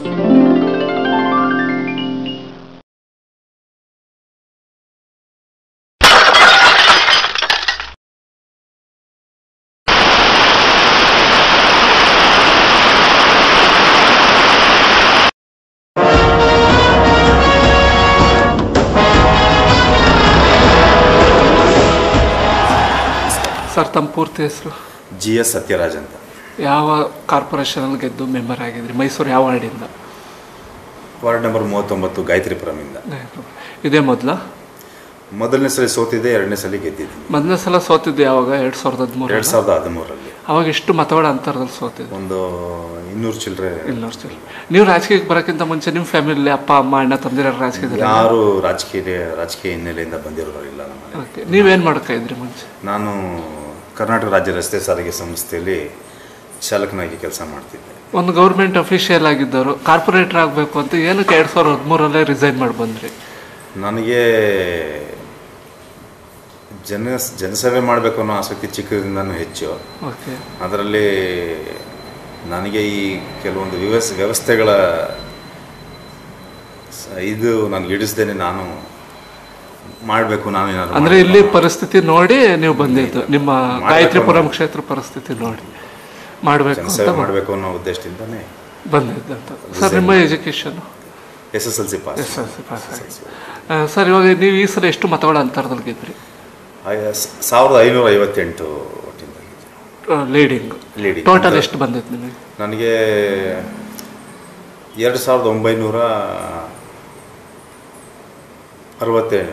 Sir ತಮ್ಮ ಪೂರ್ತಿ ಹೆಸರು ಜಿ ಎಸ್ ಸತ್ಯರಾಜ್ ಅಂತ ಯಾವ ಕಾರ್ಪೊರೇಷನಲ್ಲಿ ಗೆದ್ದು ಮೆಂಬರ್ ಆಗಿದ್ರಿ ಮೈಸೂರು ಯಾವ ವಾರ್ಡಿಂದ ವಾರ್ಡ್ ನಂಬರ್ ಮೂವತ್ತೊಂಬತ್ತು ಗಾಯತ್ರಿಪುರಮಿಂದ ಇದೇ ಮೊದಲ ಮೊದಲನೇ ಸಲ ಸೋತಿದ್ದೆ ಎರಡನೇ ಸಲ ಗೆದ್ದಿದ್ದೀನಿ ಮೊದಲನೇ ಸಲ ಸೋತಿದ್ದು ಯಾವಾಗ ಎರಡು ಸಾವಿರದ ಹದಿಮೂರು ಎರಡು ಸಾವಿರದ ಹದಿಮೂರರಲ್ಲಿ ಅವಾಗ ಎಷ್ಟು ಮತಗಳ ಅಂತರದಲ್ಲಿ ಸೋತಿದ್ದು ಒಂದು ಇನ್ನೂರು ಚಿಲ್ಲರೆ ಇನ್ನೂರು ಸಲ ನೀವು ರಾಜಕೀಯಕ್ಕೆ ಬರೋಕ್ಕಿಂತ ಮುಂಚೆ ನಿಮ್ಮ ಫ್ಯಾಮಿಲಿ ಅಪ್ಪ ಅಮ್ಮ ಅಣ್ಣ ತಂದಿರೋ ರಾಜಕೀಯದಲ್ಲಿ ಯಾರು ರಾಜಕೀಯ ರಾಜಕೀಯ ಹಿನ್ನೆಲೆಯಿಂದ ಬಂದಿರೋರಿಲ್ಲ ನಮ್ಮನೆ ಓಕೆ ನೀವೇನು ಮಾಡ್ತಾ ಇದ್ರಿ ಮುಂಚೆ ನಾನು ಕರ್ನಾಟಕ ರಾಜ್ಯ ರಸ್ತೆ ಸಾರಿಗೆ ಸಂಸ್ಥೆಯಲ್ಲಿ ಚಾಲಕನಾಗಿ ಕೆಲಸ ಮಾಡ್ತಿದ್ದೆ ಒಂದು ಗೌರ್ಮೆಂಟ್ ಅಫಿಷಿಯಲ್ ಆಗಿದ್ದವರು ಕಾರ್ಪೊರೇಟರ್ ಆಗಬೇಕು ಅಂತ ಏನಕ್ಕೆ ಎರಡು ಸಾವಿರದ ಹದಿಮೂರಲ್ಲೇ ರಿಸೈನ್ ಮಾಡಿ ಬಂದ್ರಿ ನನಗೆ ಜನ ಜನಸೇವೆ ಮಾಡಬೇಕು ಅನ್ನೋ ಆಸಕ್ತಿ ಚಿಕ್ಕದಿಂದನೂ ಹೆಚ್ಚು ಓಕೆ ಅದರಲ್ಲಿ ನನಗೆ ಈ ಕೆಲವೊಂದು ವ್ಯವಸ್ ವ್ಯವಸ್ಥೆಗಳ ಸ- ಇದು ನನಗೆ ಹಿಡಿಸ್ದೇನೆ ನಾನು ಮಾಡಬೇಕು ನಾನು ಏನಾದ್ರು ಅಂದ್ರೆ ಇಲ್ಲಿ ಪರಿಸ್ಥಿತಿ ನೋಡಿ ನೀವು ಬಂದಿದ್ದು ನಿಮ್ಮ ಗಾಯತ್ರಿಪುರಂ ಕ್ಷೇತ್ರ ಪರಿಸ್ಥಿತಿ ನೋಡಿ ಮಾಡಬೇಕು ಅಂತ ಜನಸೇವೆ ಮಾಡಬೇಕು ಅನ್ನೋ ಉದ್ದೇಶದಿಂದನೇ ಬಂದಿದ್ದಂತ ಸರ್ ನಿಮ್ಮ education S S L C pass S L C pass ಆಗಿ ಸರ್ ಇವಾಗ ನೀವು ಈ ಸಲ ಎಷ್ಟು ಮತಗಳ ಅಂತರದಲ್ಲಿ ಗೆದ್ರಿ ಸಾವಿರದ ಐನೂರ ಐವತ್ತೆಂಟು ಒಟ್ಟಿಂದ ಲೀಡಿಂಗ್ Leading. ಟೋಟಲ್ ಎಷ್ಟು ಬಂದಿತ್ತು ನಿಮಗೆ ನನಗೆ ಎರಡು ಸಾವಿರದ ಒಂಬೈನೂರ ಅರವತ್ತೇಳು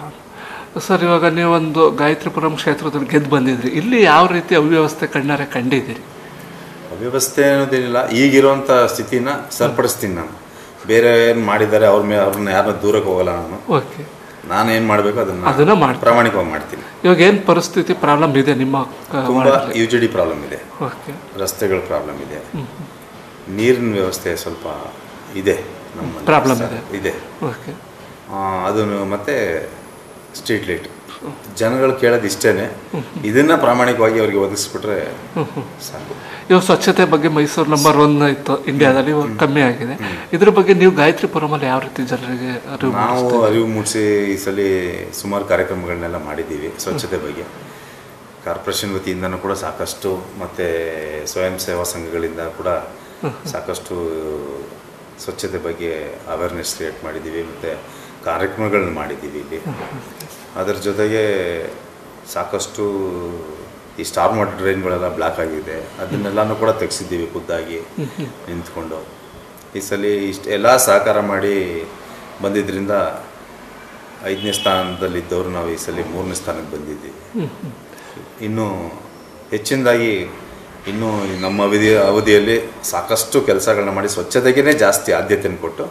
ಸರ್ ಇವಾಗ ನೀವೊಂದು ಗಾಯತ್ರಿಪುರಂ ಕ್ಷೇತ್ರದಲ್ಲಿ ಗೆದ್ದು ಬಂದಿದ್ರಿ ಇಲ್ಲಿ ಯಾವ ರೀತಿ ಅವ್ಯವಸ್ಥೆ ಕಣ್ಣಾರೆ ಕಂಡಿದ್ದೀರಿ ಅವ್ಯವಸ್ಥೆ ಅನ್ನೋದೇನಿಲ್ಲ ಈಗಿರುವಂಥ ಸ್ಥಿತಿನ ಸರಿಪಡಿಸ್ತೀನಿ ನಾನು ಬೇರೆ ಏನು ಮಾಡಿದ್ದಾರೆ ಅವ್ರ ಮೇಲೆ ಅವ್ರನ್ನ ಯಾರನ್ನ ದೂರಕ್ಕೆ ಹೋಗಲ್ಲ ನಾನು ಓಕೆ ನಾನೇನು ಮಾಡಬೇಕು ಅದನ್ನು ಅದನ್ನ ಮಾಡ್ತೀವಿ ಪ್ರಾಮಾಣಿಕವಾಗಿ ಮಾಡ್ತೀನಿ ಇವಾಗ ಏನು ಪರಿಸ್ಥಿತಿ ಪ್ರಾಬ್ಲಮ್ ಇದೆ ನಿಮ್ಮ ತುಂಬ ಯು ಜಿ ಡಿ ಪ್ರಾಬ್ಲಮ್ ಇದೆ ಓಕೆ ರಸ್ತೆಗಳ ಪ್ರಾಬ್ಲಮ್ ಇದೆ ನೀರಿನ ವ್ಯವಸ್ಥೆ ಸ್ವಲ್ಪ ಇದೆ ನಮ್ಮ Problem ಇದೆ. ಇದೆ ಓಕೆ ಆ, ಅದನ್ನು ಮತ್ತೆ ಸ್ಟ್ರೀಟ್ ಲೈಟ್ ಜನಗಳು ಕೇಳೋದು ಇಷ್ಟೇನೆ ಇದನ್ನ ಪ್ರಾಮಾಣಿಕವಾಗಿ ಅವ್ರಿಗೆ ಒದಗಿಸ್ಬಿಟ್ರೆ ಸಾಕು ಇವಾಗ ಸ್ವಚ್ಛತೆ ಬಗ್ಗೆ ಮೈಸೂರು ನಂಬರ್ ಒನ್ ಇತ್ತು ಇಂಡಿಯಾದಲ್ಲಿ ಇವಾಗ ಕಮ್ಮಿ ಆಗಿದೆ ಇದ್ರ ಬಗ್ಗೆ ನೀವು ಗಾಯತ್ರಿಪುರಮಲ್ಲಿ ಯಾವ ರೀತಿ ಜನರಿಗೆ ಅರಿವು ನಾವು ಅರಿವು ಮೂಡಿಸಿ ಈ ಸಲ ಸುಮಾರು ಕಾರ್ಯಕ್ರಮಗಳನ್ನೆಲ್ಲ ಮಾಡಿದ್ದೀವಿ ಸ್ವಚ್ಛತೆ ಬಗ್ಗೆ ಕಾರ್ಪೊರೇಷನ್ ವತಿಯಿಂದನೂ ಕೂಡ ಸಾಕಷ್ಟು ಮತ್ತು ಸ್ವಯಂ ಸೇವಾ ಸಂಘಗಳಿಂದ ಕೂಡ ಸಾಕಷ್ಟು ಸ್ವಚ್ಛತೆ ಬಗ್ಗೆ ಅವೇರ್ನೆಸ್ ಕ್ರಿಯೇಟ್ ಮಾಡಿದ್ದೀವಿ ಮತ್ತು ಕಾರ್ಯಕ್ರಮಗಳನ್ನ ಮಾಡಿದ್ದೀವಿ ಇಲ್ಲಿ ಅದರ ಜೊತೆಗೆ ಸಾಕಷ್ಟು ಈ ಸ್ಟಾರ್ ವಾಟರ್ ಡ್ರೈನ್ಗಳೆಲ್ಲ ಬ್ಲಾಕ್ ಆಗಿದೆ ಅದನ್ನೆಲ್ಲನೂ ಕೂಡ ತೆಗೆಸಿದ್ದೀವಿ ಖುದ್ದಾಗಿ ನಿಂತ್ಕೊಂಡು ಈ ಸಲ ಇಷ್ಟು ಎಲ್ಲ ಸಹಕಾರ ಮಾಡಿ ಬಂದಿದ್ದರಿಂದ ಐದನೇ ಸ್ಥಾನದಲ್ಲಿದ್ದವರು ನಾವು ಈ ಸಲ ಮೂರನೇ ಸ್ಥಾನಕ್ಕೆ ಬಂದಿದ್ದೀವಿ ಇನ್ನು ಹೆಚ್ಚಿನದಾಗಿ ಇನ್ನು ನಮ್ಮ ಅವಧಿ ಅವಧಿಯಲ್ಲಿ ಸಾಕಷ್ಟು ಕೆಲಸಗಳನ್ನ ಮಾಡಿ ಸ್ವಚ್ಛತೆಗೇ ಜಾಸ್ತಿ ಆದ್ಯತೆಯನ್ನು ಕೊಟ್ಟು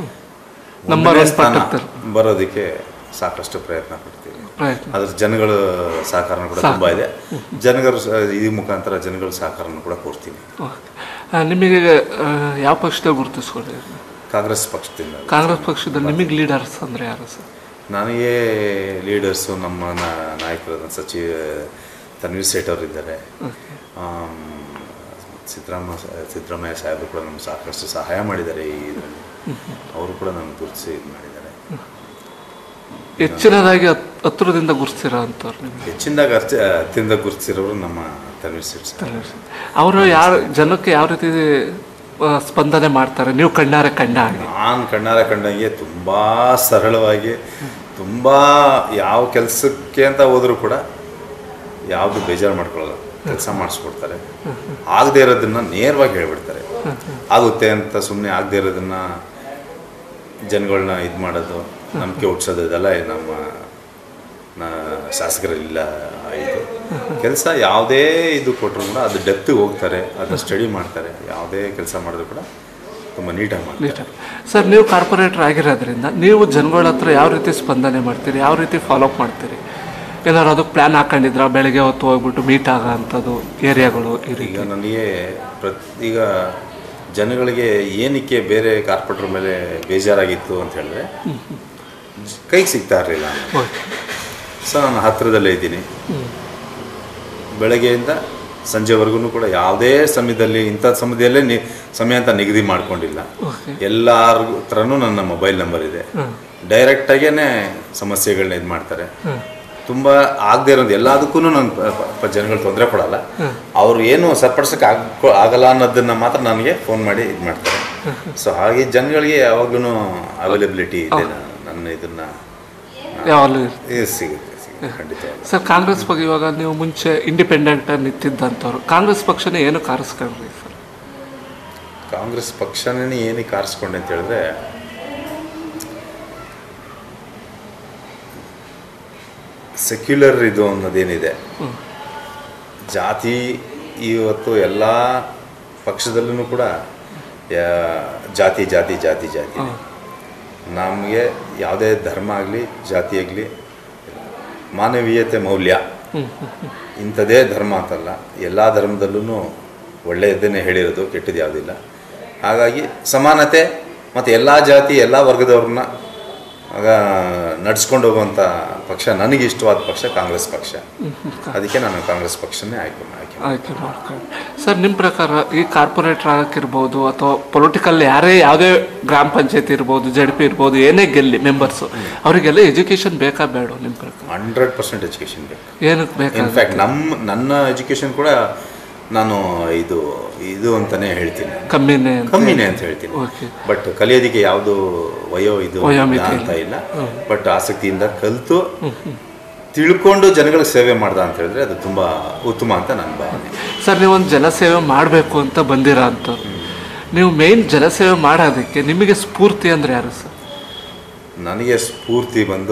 Number ಒಂದನೇ one ಸ್ಥಾನ ಪಟ್ಟಕ್ಕೆ ಬರೋದಕ್ಕೆ ಸಾಕಷ್ಟು ಪ್ರಯತ್ನ ಪಡ್ತೀವಿ ಪ್ರಯತ್ನ ಅದ್ರ ಜನಗಳ ಸಹಕಾರನೂ ಕೂಡ ತುಂಬ ಇದೆ ಜನಗಳ ಸ- ಈ ಮುಖಾಂತರ ಜನಗಳ ಸಹಕಾರನೂ ಕೂಡ ಕೊಡ್ತೀನಿ ಓಕೆ ಆ, ನಿಮಗೆ ಆ, ಯಾವ ಪಕ್ಷದಲ್ಲಿ ಗುರುತಿಸ್ಕೊಂಡಿದ್ದೀರಿ ಕಾಂಗ್ರೆಸ್ ಪಕ್ಷದಿಂದ ಕಾಂಗ್ರೆಸ್ ಪಕ್ಷದಲ್ಲಿ ನಿಮಗೆ ಲೀಡರ್ಸ್ ಅಂದರೆ ಯಾರು ಸರ್ ನನಗೆ ಲೀಡರ್ಸು ನಮ್ಮ ನಾ- ನಾಯಕರಾದ ಸಚಿವ ತನ್ವೀರ್ ಸೇಠ್ ಅವರು ಇದ್ದಾರೆ ಓಕೆ ಆಮ್, ಸಿದ್ದರಾಮ ಸಿದ್ದರಾಮಯ್ಯ ಸಾಹೇಬರು ಕೂಡ ನಮ್ಗೆ ಸಾಕಷ್ಟು ಸಹಾಯ ಮಾಡಿದ್ದಾರೆ ಈ ಇದರಲ್ಲಿ ಅವರು ಕೂಡ ನಮ್ಗೆ ಗುರುತಿಸಿ ಇದು ಮಾಡಿದ್ದಾರೆ ಹೆಚ್ಚಿನದಾಗಿ ಹತ್- ಹತ್ರದಿಂದ ಗುರುತಿಸಿರೋ ಅಂಥವ್ರು ನಿಮಗೆ ಹೆಚ್ಚಿನದಾಗ ಅರ್ಚ ಅತ್ಯಂತ ಗುರುತಿಸಿರೋರು ನಮ್ಮ ತನ್ವೀರ್ ಸೇಠ್ ಸರ್ ಅವರು ಯಾರು ಜನಕ್ಕೆ ಯಾವ ರೀತಿ ಆ, ಸ್ಪಂದನೆ ಮಾಡ್ತಾರೆ ನೀವು ಕಣ್ಣಾರೆ ಕಂಡ ಹಾಗೆ ನಾನು ಕಣ್ಣಾರ ಕಂಡಂಗೆ ತುಂಬ ಸರಳವಾಗಿ ತುಂಬ ಯಾವ ಕೆಲಸಕ್ಕೆ ಅಂತ ಹೋದರೂ ಕೂಡ ಯಾವುದು ಬೇಜಾರು ಮಾಡ್ಕೊಳ್ಳಲ್ಲ ಕೆಲಸ ಮಾಡಿಸ್ಕೊಡ್ತಾರೆ ಆಗದೆ ಇರೋದನ್ನ ನೇರವಾಗಿ ಹೇಳ್ಬಿಡ್ತಾರೆ ಆಗುತ್ತೆ ಅಂತ ಸುಮ್ಮನೆ ಆಗದೆ ಇರೋದನ್ನ ಜನಗಳನ್ನ ಇದು ಮಾಡೋದು ನಂಬಿಕೆ ಹುಟ್ಸೋದು ಇದೆಲ್ಲ ನಮ್ಮ ನಾ- ಶಾಸಕರಲ್ಲಿಲ್ಲ ಇದು ಕೆಲಸ ಯಾವುದೇ ಇದು ಕೊಟ್ಟರು ಕೂಡ ಅದು ಡೆಪ್ತಿಗೆ ಹೋಗ್ತಾರೆ ಅದನ್ನ ಸ್ಟಡಿ ಮಾಡ್ತಾರೆ ಯಾವುದೇ ಕೆಲಸ ಮಾಡಿದ್ರು ಕೂಡ ತುಂಬ ನೀಟಾಗಿ ಮಾಡ್ತಾರೆ ನೀಟಾಗಿ ಸರ್ ನೀವು ಕಾರ್ಪೊರೇಟರ್ ಆಗಿರೋದ್ರಿಂದ ನೀವು ಜನಗಳ ಹತ್ರ ಯಾವ ರೀತಿ ಸ್ಪಂದನೆ ಮಾಡ್ತೀರಿ ಯಾವ ರೀತಿ ಫಾಲೋಅಪ್ ಮಾಡ್ತೀರಿ ಏನಾದ್ರು ಅದಕ್ಕೆ ಪ್ಲ್ಯಾನ್ ಹಾಕೊಂಡಿದ್ರ ಬೆಳಗ್ಗೆ ಹೊತ್ತು ಹೋಗ್ಬಿಟ್ಟು ಮೀಟ್ ಆಗೋ ಅಂಥದ್ದು ಏರಿಯಾಗಳು ಈ ರೀತಿ ಈಗ ನನಗೆ ಪ್ರತ್ ಈಗ ಜನಗಳಿಗೆ ಏನಕ್ಕೆ ಬೇರೆ ಕಾರ್ಪೊರೇಟರ್ ಮೇಲೆ ಬೇಜಾರಾಗಿತ್ತು ಅಂತ ಹೇಳಿದ್ರೆ ಜ- ಕೈಗೆ ಸಿಗ್ತಾ ಇರಲಿಲ್ಲ ಓಕೆ ಸೊ ನಾನು ಹತ್ತಿರದಲ್ಲೇ ಇದ್ದೀನಿ ಬೆಳಗ್ಗೆಯಿಂದ ಸಂಜೆವರೆಗೂ ಕೂಡ ಯಾವುದೇ ಸಮಯದಲ್ಲಿ ಇಂಥ ಸಮಯದಲ್ಲೇ ನಿ ಸಮಯ ಅಂತ ನಿಗದಿ ಮಾಡ್ಕೊಂಡಿಲ್ಲ ಓಕೆ ಎಲ್ಲಾರ ಹತ್ರನೂ ನನ್ನ ಮೊಬೈಲ್ ನಂಬರ್ ಇದೆ ಡೈರೆಕ್ಟಾಗೇ ಸಮಸ್ಯೆಗಳನ್ನ ಇದು ಮಾಡ್ತಾರೆ ತುಂಬ ಆಗದೆ ಇರೋದು ಎಲ್ಲದಕ್ಕೂ ನಾನು ಪ- ಪ- ಪ- ಜನಗಳು ತೊಂದರೆ ಕೊಡಲ್ಲ ಅವ್ರು ಏನು ಸರಿಪಡಿಸೋಕೆ ಆಗ ಆಗಲ್ಲ ಅನ್ನೋದನ್ನ ಮಾತ್ರ ನನಗೆ ಫೋನ್ ಮಾಡಿ ಇದು ಮಾಡ್ತಾರೆ ಸೊ ಹಾಗೆ ಜನಗಳಿಗೆ ಯಾವಾಗ್ಲೂ ಅವೈಲಬಿಲಿಟಿ ಇದೆ ನಾನು- ನನ್ನ ಇದನ್ನ ಯಾವಾಗಲೂ ಇದು ಸಿಗುತ್ತೆ ಸಿಗುತ್ತೆ ಖಂಡಿತವಾಗಿ ಸರ್ ಕಾಂಗ್ರೆಸ್ ಬಗ್ಗೆ ಇವಾಗ ನೀವು ಮುಂಚೆ ಇಂಡಿಪೆಂಡೆಂಟ್ ನಿಂತಿದ್ದಂಥವ್ರು ಕಾಂಗ್ರೆಸ್ ಪಕ್ಷನೇ ಏನು ಕಾರಿಸ್ಕೊಂಡ್ರಿ ಸರ್ ಕಾಂಗ್ರೆಸ್ ಪಕ್ಷನೇ ಏನಕ್ಕೆ ಆರಿಸ್ಕೊಂಡೆ ಅಂತ ಹೇಳಿದ್ರೆ ಸೆಕ್ಯುಲರ್ ಇದು ಅನ್ನೋದೇನಿದೆ ಜಾತಿ ಇವತ್ತು ಎಲ್ಲ ಪಕ್ಷದಲ್ಲೂ ಕೂಡ ಯಾ- ಜಾತಿ ಜಾತಿ ಜಾತಿ ಜಾತಿ ನಮಗೆ ಯಾವುದೇ ಧರ್ಮ ಆಗಲಿ ಜಾತಿ ಆಗಲಿ ಮಾನವೀಯತೆ ಮೌಲ್ಯ ಇಂಥದೇ ಧರ್ಮ ಅಂತಲ್ಲ ಎಲ್ಲ ಧರ್ಮದಲ್ಲೂ ಒಳ್ಳೆಯದನ್ನೇ ಹೇಳಿರೋದು ಕೆಟ್ಟದ್ದು ಯಾವುದಿಲ್ಲ ಹಾಗಾಗಿ ಸಮಾನತೆ ಮತ್ತು ಎಲ್ಲ ಜಾತಿ ಎಲ್ಲ ವರ್ಗದವ್ರನ್ನ ಆಗ ನಡ್ಸ್ಕೊಂಡು ಹೋಗುವಂಥ ಪಕ್ಷ ನನಗೆ ಇಷ್ಟವಾದ ಪಕ್ಷ ಕಾಂಗ್ರೆಸ್ ಪಕ್ಷ ಅದಕ್ಕೆ ನಾನು ಕಾಂಗ್ರೆಸ್ ಪಕ್ಷನೇ ಆಯ್ಕೆ ಆಯ್ಕೆ ಮಾಡಿದೆ. ಆಯ್ಕೆ ಮಾಡ್ಕೊಂಡು ಸರ್ ನಿಮ್ಮ ಪ್ರಕಾರ ಈ ಕಾರ್ಪೊರೇಟರ್ ಆಗಕ್ಕಿರ್ಬೋದು ಅಥವಾ ಪೊಲಿಟಿಕಲ್ ಯಾರೇ ಯಾವುದೇ ಗ್ರಾಮ ಪಂಚಾಯತಿ ಇರ್ಬೋದು ಜಡ್ ಪಿ ಇರ್ಬೋದು ಏನೇ ಗೆಲ್ಲಿ ಮೆಂಬರ್ಸು ಅವರಿಗೆಲ್ಲ ಎಜುಕೇಷನ್ ಬೇಕಾ ಬೇಡ ನಿಮ್ಮ ಪ್ರಕಾರ ಹಂಡ್ರೆಡ್ ಪರ್ಸೆಂಟ್ ಎಜುಕೇಷನ್ ಬೇಕು ಏನಕ್ಕೆ ಬೇಕಾ ಇನ್ಫ್ಯಾಕ್ಟ್ ನಮ್ಮ ನನ್ನ ಎಜುಕೇಷನ್ ಕೂಡ ನಾನು ಇದು ಇದು ಅಂತಾನೆ ಹೇಳ್ತೀನಿ ಕಮ್ಮಿನೇ ಅಂತ ಕಮ್ಮಿನೇ ಅಂತ ಹೇಳ್ತೀನಿ ಓಕೆ ಬಟ್ ಕಲಿಯೋದಕ್ಕೆ ಯಾವುದು ವಯೋ ಇದು ವಯೋಮಿತಿ ಇಲ್ಲ ಅಂತ ಇಲ್ಲ ಬಟ್ ಆಸಕ್ತಿಯಿಂದ ಕಲಿತು ತಿಳ್ಕೊಂಡು ಜನಗಳಿಗೆ ಸೇವೆ ಮಾಡ್ದ ಅಂತ ಹೇಳಿದ್ರೆ ಅದು ತುಂಬಾ ಉತ್ತಮ ಅಂತ ನನ್ನ ಭಾವನೆ ಸರ್ ನೀವೊಂದು ಜನಸೇವೆ ಮಾಡಬೇಕು ಅಂತ ಬಂದಿರೋ ಅಂಥವ್ರು ನೀವು ಮೇನ್ ಜನಸೇವೆ ಮಾಡೋದಕ್ಕೆ ನಿಮಗೆ ಸ್ಫೂರ್ತಿ ಅಂದ್ರೆ ಯಾರು ಸರ್ ನನಗೆ ಸ್ಫೂರ್ತಿ ಬಂದು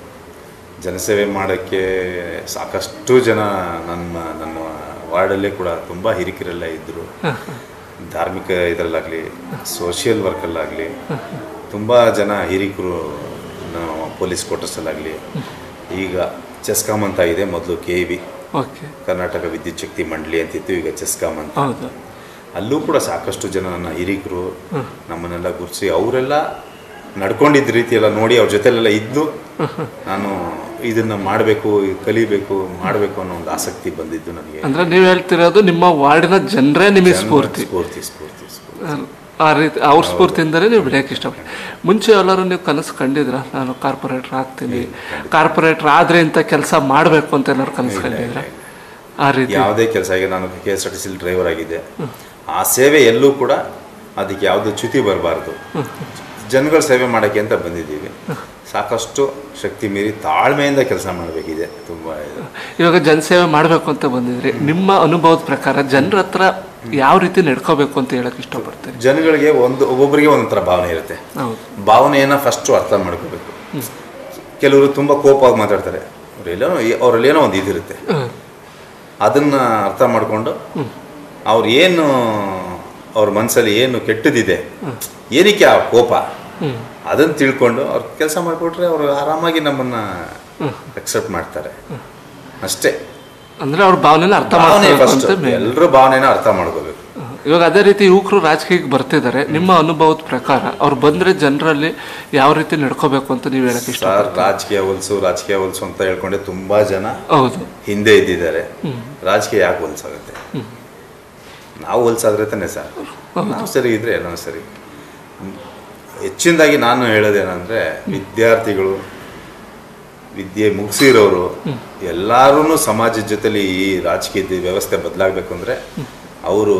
ಜನಸೇವೆ ಮಾಡೋಕ್ಕೆ ಸಾಕಷ್ಟು ಜನ ನನ್ನ ನನ್ನ ವಾರ್ಡಲ್ಲೇ ಕೂಡ ತುಂಬ ಹಿರಿಕರೆಲ್ಲ ಇದ್ದರು ಧಾರ್ಮಿಕ ಇದರಲ್ಲಾಗಲಿ ಸೋಷಿಯಲ್ ವರ್ಕಲ್ಲಾಗಲಿ ತುಂಬ ಜನ ಹಿರಿಕರು ನಾವು ಪೊಲೀಸ್ ಕ್ವಾರ್ಟರ್ಸಲ್ಲಾಗಲಿ ಈಗ ಚೆಸ್ಕಾಮ್ ಅಂತ ಇದೆ ಮೊದಲು ಕೆ ವಿ ಓಕೆ ಕರ್ನಾಟಕ ವಿದ್ಯುತ್ ಶಕ್ತಿ ಮಂಡಳಿ ಅಂತಿತ್ತು ಈಗ ಚೆಸ್ಕಾಮ್ ಅಂತ ಹೌದು ಅಲ್ಲೂ ಕೂಡ ಸಾಕಷ್ಟು ಜನ ನನ್ನ ಹಿರಿಕರು ನಮ್ಮನ್ನೆಲ್ಲ ಗುರುತಿಸಿ ಅವರೆಲ್ಲ ನಡ್ಕೊಂಡಿದ್ದ ರೀತಿ ಎಲ್ಲ ನೋಡಿ ಅವ್ರ ಜೊತೆಲೆಲ್ಲ ಇದ್ದು ನಾನು ಇದನ್ನ ಮಾಡಬೇಕು ಕಲಿಬೇಕು ಮಾಡಬೇಕು ಅನ್ನೋ ಒಂದು ಆಸಕ್ತಿ ಬಂದಿದ್ದು ನನಗೆ ಅಂದ್ರೆ ನೀವು ಹೇಳ್ತಿರೋದು ನಿಮ್ಮ ವಾರ್ಡಿನ ಜನರೇ ನಿಮಗೆ ಸ್ಫೂರ್ತಿ ಸ್ಫೂರ್ತಿ ಸ್ಫೂರ್ತಿ ಸ್ಫೂರ್ತಿ ಆ ರೀತಿ ಅವ್ರ ಸ್ಫೂರ್ತಿಯಿಂದಲೇ ನೀವು ಬೆಳೆಯೋಕೆ ಇಷ್ಟಪಡ್ತೀವಿ ಮುಂಚೆ ಎಲ್ಲರೂ ನೀವು ಕನಸು ಕಂಡಿದ್ರ ನಾನು ಕಾರ್ಪೊರೇಟರ್ ಆಗ್ತೀನಿ ಕಾರ್ಪೊರೇಟರ್ ಆದ್ರೆ ಇಂಥ ಕೆಲಸ ಮಾಡಬೇಕು ಅಂತ ಎಲ್ಲರೂ ಕನಸು ಕಂಡಿದ್ರ ಆ ರೀತಿ ಯಾವುದೇ ಕೆಲಸ ಈಗ ನಾನು ಕೆ ಎಸ್ ಆರ್ ಟಿ ಸಿಲಿ ಡ್ರೈವರ್ ಆಗಿದ್ದೆ ಆ ಸೇವೆ ಎಲ್ಲೂ ಕೂಡ ಅದಕ್ಕೆ ಯಾವುದು ಚ್ಯುತಿ ಬರಬಾರ್ದು ಜನಗಳ ಸೇವೆ ಮಾಡೋಕ್ಕೆ ಅಂತ ಬಂದಿದ್ದೀವಿ ಸಾಕಷ್ಟು ಶಕ್ತಿ ಮೀರಿ ತಾಳ್ಮೆಯಿಂದ ಕೆಲಸ ಮಾಡಬೇಕಿದೆ ತುಂಬ ಇದು ಇವಾಗ ಜನಸೇವೆ ಮಾಡಬೇಕು ಅಂತ ಬಂದಿದ್ರಿ ನಿಮ್ಮ ಅನುಭವದ ಪ್ರಕಾರ ಜನರ ಹತ್ರ ಯಾವ ರೀತಿ ನಡ್ಕೋಬೇಕು ಅಂತ ಹೇಳಕ್ ಇಷ್ಟಪಡ್ತೀರಿ ಜನಗಳಿಗೆ ಒಂದು ಒಬ್ಬೊಬ್ಬರಿಗೆ ಒಂದೊಂಥರ ಭಾವನೆ ಇರುತ್ತೆ ಹೌದು ಭಾವನೆಯನ್ನು ಫಸ್ಟು ಅರ್ಥ ಮಾಡ್ಕೋಬೇಕು ಕೆಲವರು ತುಂಬ ಕೋಪವಾಗಿ ಮಾತಾಡ್ತಾರೆ ಅವ್ರೆಲ್ಲೋ ಅವರಲ್ಲಿ ಏನೋ ಒಂದು ಇದಿರುತ್ತೆ ಹ್ಮ್. ಅದನ್ನು ಅರ್ಥ ಮಾಡಿಕೊಂಡು ಅವ್ರು ಏನು ಅವ್ರ ಮನಸ್ಸಲ್ಲಿ ಏನು ಕೆಟ್ಟದಿದೆ ಏನಕ್ಕೆ ಆ ಕೋಪ ಹ್ಮ್. ಅದನ್ನು ತಿಳ್ಕೊಂಡು ಅವ್ರು ಕೆಲಸ ಮಾಡಿಕೊಟ್ರೆ ಅವರು ಆರಾಮಾಗಿ ನಮ್ಮನ್ನು ಅಕ್ಸೆಪ್ಟ್ ಮಾಡ್ತಾರೆ ಅಷ್ಟೇ ಅಂದ್ರೆ ಅವ್ರ ಭಾವನೆನ ಅರ್ಥ ಭಾವನೆ ಮಾಡ್ಕೋಬೇಕು ಫಸ್ಟ್ ಅಂತ main. ಎಲ್ಲರೂ ಭಾವನೆನ ಅರ್ಥ ಮಾಡ್ಕೋಬೇಕು ಇವಾಗ ಅದೇ ರೀತಿ ಯುವಕರು ರಾಜಕೀಯಕ್ಕೆ ಬರ್ತಿದ್ದಾರೆ ನಿಮ್ಮ ಅನುಭವದ ಪ್ರಕಾರ ಅವ್ರು ಬಂದ್ರೆ ಜನರಲ್ಲಿ ಯಾವ ರೀತಿ ನಡ್ಕೋಬೇಕು ಅಂತ ನೀವು ಹೇಳಕ್ ಇಷ್ಟ ಸರ್ ರಾಜಕೀಯ ಹೊಲ್ಸು ರಾಜಕೀಯ ಹೊಲ್ಸು ಅಂತ ಹೇಳ್ಕೊಂಡೆ ತುಂಬಾ ಜನ ಹೌದು ಹಿಂದೆ ಇದ್ದಿದ್ದಾರೆ ರಾಜಕೀಯ ಯಾಕೆ ಹೊಲ್ಸಾಗುತ್ತೆ ನಾವು ಹೊಲ್ಸಾದ್ರೆ ತಾನೆ ಸರ್ ನಾವು ಸರಿ ಇದ್ರೆ ಎಲ್ಲನೂ ಸರಿ ಹ್ಮ್. ಹೆಚ್ಚಿನದಾಗಿ ನಾನು ಹೇಳೋದೇನೆಂದರೆ ವಿದ್ಯಾರ್ಥಿಗಳು ವಿದ್ಯೆ ಮುಗಿಸಿರೋರು ಎಲ್ಲರೂ ಸಮಾಜದ ಜೊತೆಲಿ ಈ ರಾಜಕೀಯದ ವ್ಯವಸ್ಥೆ ಬದಲಾಗಬೇಕು ಅಂದರೆ ಅವರು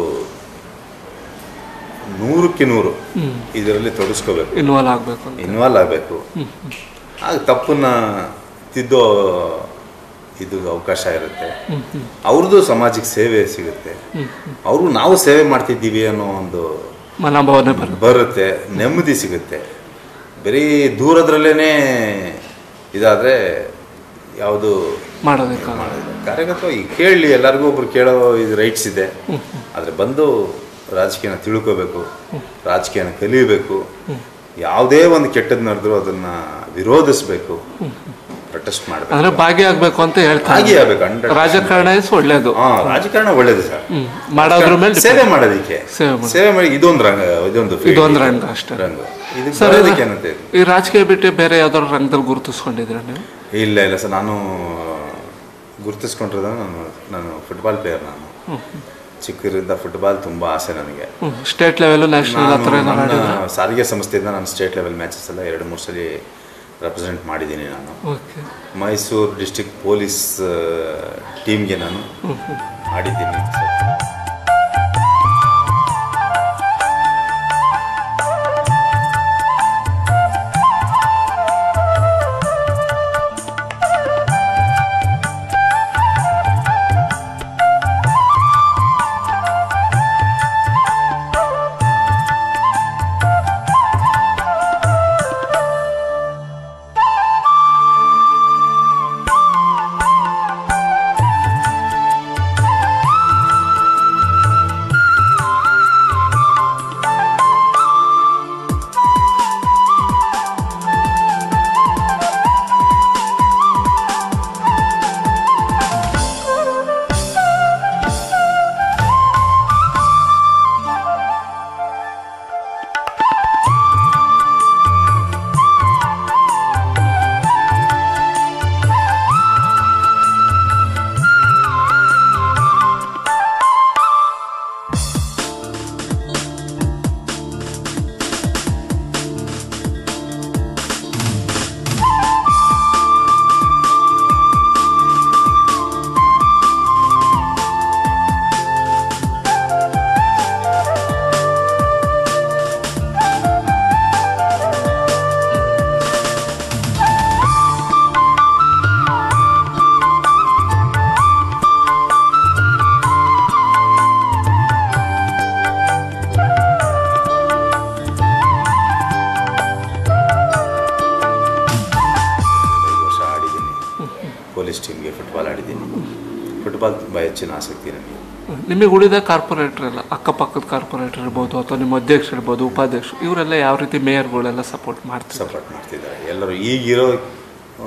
ನೂರಕ್ಕೆ ನೂರು ಇದರಲ್ಲಿ ತೊಡಗಿಸ್ಕೋಬೇಕು ಇನ್ವಾಲ್ವ್ ಆಗ್ಬೇಕು ಅಂತ ಇನ್ವಾಲ್ವ್ ಆಗಬೇಕು ಆಗ ತಪ್ಪನ್ನ ತಿದ್ದೋ ಇದು ಅವಕಾಶ ಇರುತ್ತೆ ಅವ್ರದ್ದು ಸಮಾಜಕ್ಕೆ ಸೇವೆ ಸಿಗುತ್ತೆ ಅವರು ನಾವು ಸೇವೆ ಮಾಡ್ತಿದ್ದೀವಿ ಅನ್ನೋ ಒಂದು ಮನೋಭಾವನೆ ಬರುತ್ತೆ ಬರುತ್ತೆ ನೆಮ್ಮದಿ ಸಿಗುತ್ತೆ ಬರೀ ದೂರದ್ರಲ್ಲೇ ಇದಾದರೆ ಯಾವುದು ಮಾಡೋದಕ್ಕಾಗ ಮಾಡೋದಿಲ್ಲ ಕಾರ್ಯಕರ್ತ ಈಗ ಕೇಳಲಿ ಎಲ್ಲರಿಗೂ ಒಬ್ರು ಕೇಳೋ ಇದು ರೈಟ್ಸ್ ಇದೆ ಆದರೆ ಬಂದು ರಾಜಕೀಯನ ತಿಳ್ಕೋಬೇಕು ರಾಜಕೀಯನ ಕಲಿಯಬೇಕು ಯಾವುದೇ ಒಂದು ಕೆಟ್ಟದ್ದು ನಡೆದ್ರು ಅದನ್ನ ವಿರೋಧಿಸ್ಬೇಕು ಪ್ರೊಟೆಸ್ಟ್ ಮಾಡಬೇಕು ಅಂದ್ರೆ ಭಾಗಿಯಾಗಬೇಕು ಅಂತ ಹೇಳ್ತಾರೆ ಭಾಗಿಯಾಗಬೇಕು ಹಂಡ್ರೆಡ್ ರಾಜಕಾರಣ ಇಸ್ ಒಳ್ಳೇದು ಹಾ ರಾಜಕಾರಣ ಒಳ್ಳೇದು ಸರ್ ಹ್ಮ್. ಮಾಡೋದ್ರ ಮೇಲೆ depend. ಸೇವೆ ಮಾಡೋದಕ್ಕೆ ಸೇವೆ ಮಾಡೋದು. ಸೇವೆ ಮಾಡಿ ಇದೊಂದು ರಂಗ ಇದೊಂದು field. ಇದೊಂದು ರಂಗ ಅಷ್ಟೇ. ರಂಗ ಇದು ಸರ್, ಇದು- ಬರೋದಕ್ಕೆ ಏನಂತ ಇದು? ಈ ರಾಜಕೀಯ ಬಿಟ್ಟು ಬೇರೆ ಯಾವ್ದಾದ್ರು ರಂಗದಲ್ಲಿ ಗುರುತಿಸ್ಕೊಂಡಿದ್ರ ನೀವು ಇಲ್ಲ ಇಲ್ಲ ಸರ್ ನಾನು ಗುರುತಿಸ್ಕೊಂಡಿರೋದು ನಾನು ನಾನು ಫುಟ್ಬಾಲ್ ಪ್ಲೇಯರ್ ನಾನು ಚಿಕ್ಕರಿಂದ ಫುಟ್ಬಾಲ್ ತುಂಬ ಆಸೆ ನನಗೆ ಸ್ಟೇಟ್ ಲೆವೆಲ್ ನ್ಯಾಷನಲ್ ಆ ಥರ ನಾನು ಏನಾರು ನನ್ನ ಆಡಿದ್ರ ಸಾರಿಗೆ ಸಂಸ್ಥೆಯಿಂದ ನಾನು ಸ್ಟೇಟ್ ಲೆವೆಲ್ ಮ್ಯಾಚಸ್ ಎಲ್ಲ ಎರಡು ಮೂರು ಸಲ ರೆಪ್ರೆಸೆಂಟ್ ಮಾಡಿದ್ದೀನಿ ನಾನು ಓಕೆ ಮೈಸೂರು ಡಿಸ್ಟಿಕ್ ಪೊಲೀಸ್ ಟೀಮ್ಗೆ ನಾನು ಆಡಿದ್ದೀನಿ ಐದು ವರ್ಷ ಆಡಿದ್ದೀನಿ ಪೊಲೀಸ್ ಟೀಮ್ಗೆ ಫುಟ್ಬಾಲ್ ಆಡಿದ್ದೀನಿ ಫುಟ್ಬಾಲ್ ತುಂಬ ಹೆಚ್ಚಿನ ಆಸಕ್ತಿ ನನಗೆ ನಿಮಗೆ ಉಳಿದ ಕಾರ್ಪೊರೇಟರ್ ಎಲ್ಲ ಅಕ್ಕಪಕ್ಕದ ಕಾರ್ಪೊರೇಟರ್ ಇರ್ಬೋದು ಅಥವಾ ನಿಮ್ಮ ಅಧ್ಯಕ್ಷ ಇರ್ಬೋದು ಉಪಾಧ್ಯಕ್ಷರು ಇವರೆಲ್ಲ ಯಾವ ರೀತಿ ಮೇಯರ್ಗಳೆಲ್ಲ ಸಪೋರ್ಟ್ ಮಾಡ್ತಾರೆ ಸಪೋರ್ಟ್ ಮಾಡ್ತಿದ್ದಾರೆ ಎಲ್ಲರೂ ಈಗಿರೋ ಆ,